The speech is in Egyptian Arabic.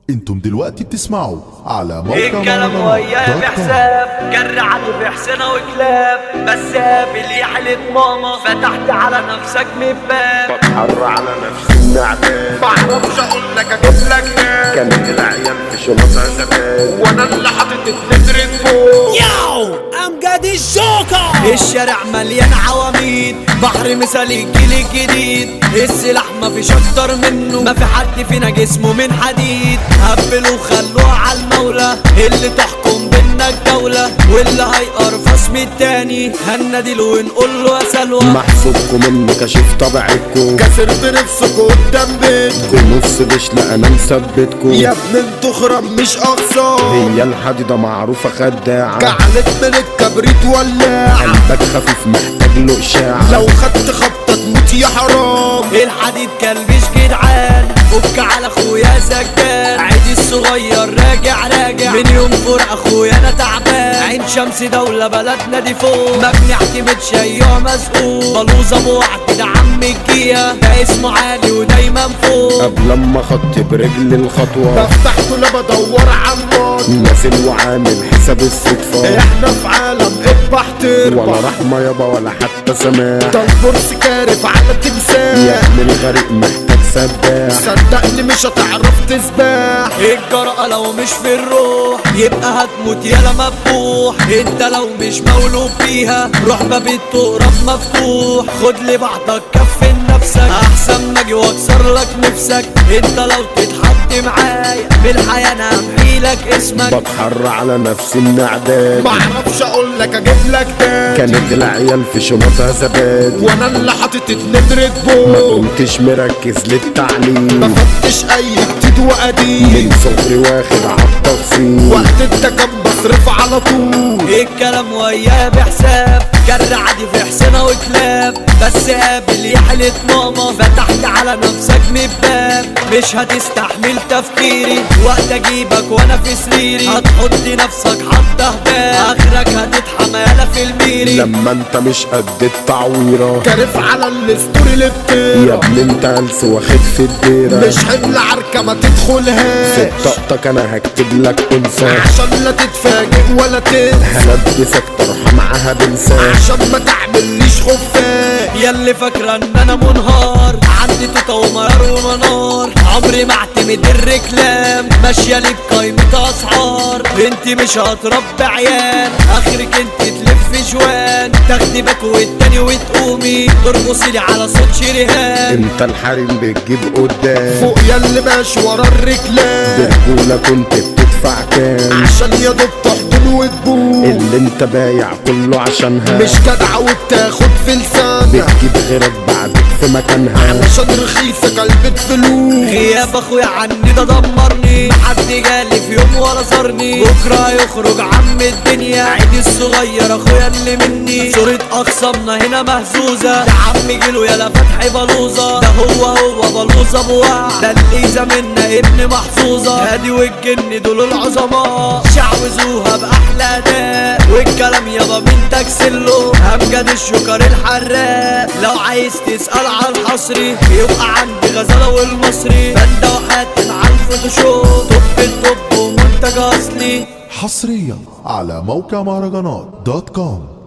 انتم دلوقتي بتسمعوا على موقع الكلام مهرجانات وياه دوت كوم. بحساب جر عادي في حسنة وكلاب بس قابل يا حلة ماما فتحت على نفسك من باب بتحر على نفسي النعمان معرفش اقول لك اجيب لك ناس كانت العيال في شنطها زمان وانا اللي حاطط النتر فوق ياو امجد الجوكر الشارع مليان عواميد بحر مثالي الجيل الجديد السلاح ما فيش اكتر منه ما في حد فينا جسمه من حديد هبلوا وخلوه على المولى اللي تحكم بينا الدولة واللي هيقرفص من التاني هنديله ونقول له يا سلوى محسوبكم انه كشف طبعكم كسر بنفسكم قدام بيتكم نص جيش لا انا مثبتكم يا ابن انتوا خرب مش اقصى هي الحديده معروفه خداعه جعلت من الكبريت ولاعه قلبك خفيف محتاج له اشاعه لو خدت خبطه تموت يا حرام الحديد كلبش جدعان فك على اخويا سكان عيدي الصغير راجع راجع من يوم فرق اخويا انا تعبان عين شمس دولة بلدنا دي فوق ما بنعتمدش ايوه مسؤول بلوز ابو وعد ده عم الجيه ده اسمه عالي ودايما فوق قبل ما خط برجل الخطوة بفتح ولا بدور عمار نازل وعامل حساب الصدفة احنا في عالم ابح تربح ولا رحمة يابا ولا حتى سماح ده البورس كارف على تمساح يا ابن الغريق محتاج سباح صدقني مش هتعرف تسباح الجرأة لو مش في الروح يبقى هتموت يالا مذبوح انت لو مش مولود بيها روح باب التقرب مفتوح خد لي بعضك كفن نفسك احسن ما اجي واكسر لك نفسك انت لو تتحط معايا بالحياة انا همحي لك اسمك بتحر على نفسي النعداد معرفش اقول لك اجيب لك ده كانت العيال في شنطها زباد وانا اللي حاطط الندر ما كنتش مركز للتعليم بفتش اي جديد وقديم من صغري واخد عالتقسيم وقت التكب بصرف على طول الكلام وياه بحساب جر عادي في حسنة وكلاب بس قابل يا حلة ماما فتحت على نفسك من باب مش هتستحمل تفكيري وقت اجيبك وانا في سريري هتحط نفسك حتى هباب اخرك هتتحمى يالا في الميري لما انت مش قد التعويرة كارف على الستوري اللي بتقرا يا ابني انت هلس واخد في الديرة مش حمل عركة ما تدخلهاش في طاقتك انا هكتب لك انسى عشان لا تتفاجئ ولا تنسى هلبسك طرحة معاها بنسى عشان ما تعمليش خفاش ياللي فاكرة ان انا منهار عندي توتا ومرار ومنار عمري ما اعتمد الركلام ماشية لي بقايمة اسعار انت مش هتربي عيال اخرك انت تلف جوان تاخدي باك والتاني وتقومي ترقصي لي على صوت شريهان انت الحريم بتجيب قدام فوق ياللي ماشي ورا الرجلان برجولة كنت بتدفع كام عشان يا دوب تحضن وتبوس اللي انت بايع كله عشانها مش جدع وبتاخد في لسانها بتجيب غيرك بعدك في مكانها علشان رخيصة كلبة فلوس غياب اخويا عني ده دمرني محد جالي في يوم ولا زارني بكره يخرج عم الدنيا عيدي الصغير اخويا اللي مني صورة اخصامنا هنا مهزوزة ده عم جيله يالا فتحي بلوزة ده هو هو بلوزة ابو وعد ده اللي زمنا ابن محظوظة هادي والجن دول العظماء شعوذوها باحلى اداء والكلام يابا من تكسله امجد الشكر الحراق لو عايز تسأل عن حصري يبقى عندي غزالة والمصري بندة وحاتم على الفوتوشوب طب الطب ومنتج اصلي حصريا على موقع مهرجانات دوت كوم